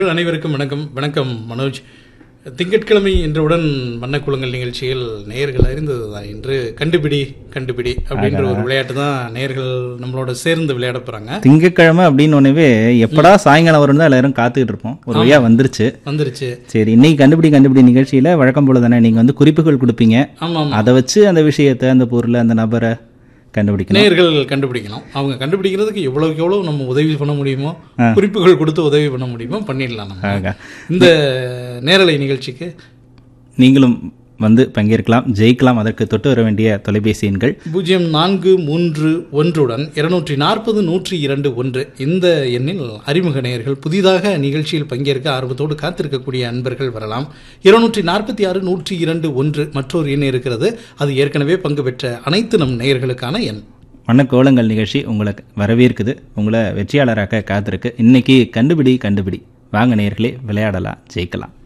அனைவருக்கும் வணக்கம் வணக்கம் மனோஜ் திங்கட்கிழமை என்றவுடன் வண்ணக்குளங்கள் நிகழ்ச்சியில் நேயர்கள் அறிந்ததுதான் இன்று கண்டுபிடி கண்டுபிடி அப்படின்ற ஒரு விளையாட்டு தான் நேயர்கள் நம்மளோட சேர்ந்து விளையாட போறாங்க திங்கட்கிழமை அப்படின்னு ஒன்னவே எப்படா சாயங்காலம் வரும் தான் எல்லாரும் காத்துக்கிட்டு இருப்போம் ஒரு வழியா வந்துருச்சு வந்துருச்சு சரி இன்னைக்கு கண்டுபிடி கண்டுபிடி நிகழ்ச்சியில வழக்கம் போல தானே நீங்க வந்து குறிப்புகள் கொடுப்பீங்க ஆமா ஆமா அதை வச்சு அந்த விஷயத்தை அந்த பொருளை அந்த நபரை கண்டுபிடிக்கணும் நேயர்கள் கண்டுபிடிக்கணும் அவங்க கண்டுபிடிக்கிறதுக்கு எவ்வளவுக்கு எவ்வளவு நம்ம உதவி பண்ண முடியுமோ குறிப்புகள் கொடுத்து உதவி பண்ண முடியுமோ பண்ணிடலாம் நம்ம ஆகா. இந்த நேரலை நிகழ்ச்சிக்கு நீங்களும் வந்து பங்கேற்கலாம் ஜெயிக்கலாம் அதற்கு தொட்டு வர வேண்டிய தொலைபேசி எண்கள் பூஜ்ஜியம் நான்கு மூன்று ஒன்றுடன் இருநூற்றி நாற்பது நூற்றி இரண்டு ஒன்று இந்த எண்ணில் அறிமுக நேயர்கள் புதிதாக நிகழ்ச்சியில் பங்கேற்க ஆர்வத்தோடு காத்திருக்கக்கூடிய அன்பர்கள் வரலாம் இருநூற்றி நாற்பத்தி ஆறு நூற்றி இரண்டு ஒன்று மற்றொரு எண் இருக்கிறது அது ஏற்கனவே பங்கு பெற்ற அனைத்து நம் நேயர்களுக்கான எண் வண்ணக்கோலங்கள் நிகழ்ச்சி உங்களை வரவேற்குது உங்களை வெற்றியாளராக காத்திருக்கு இன்னைக்கு கண்டுபிடி கண்டுபிடி வாங்க நேயர்களே விளையாடலாம் ஜெயிக்கலாம்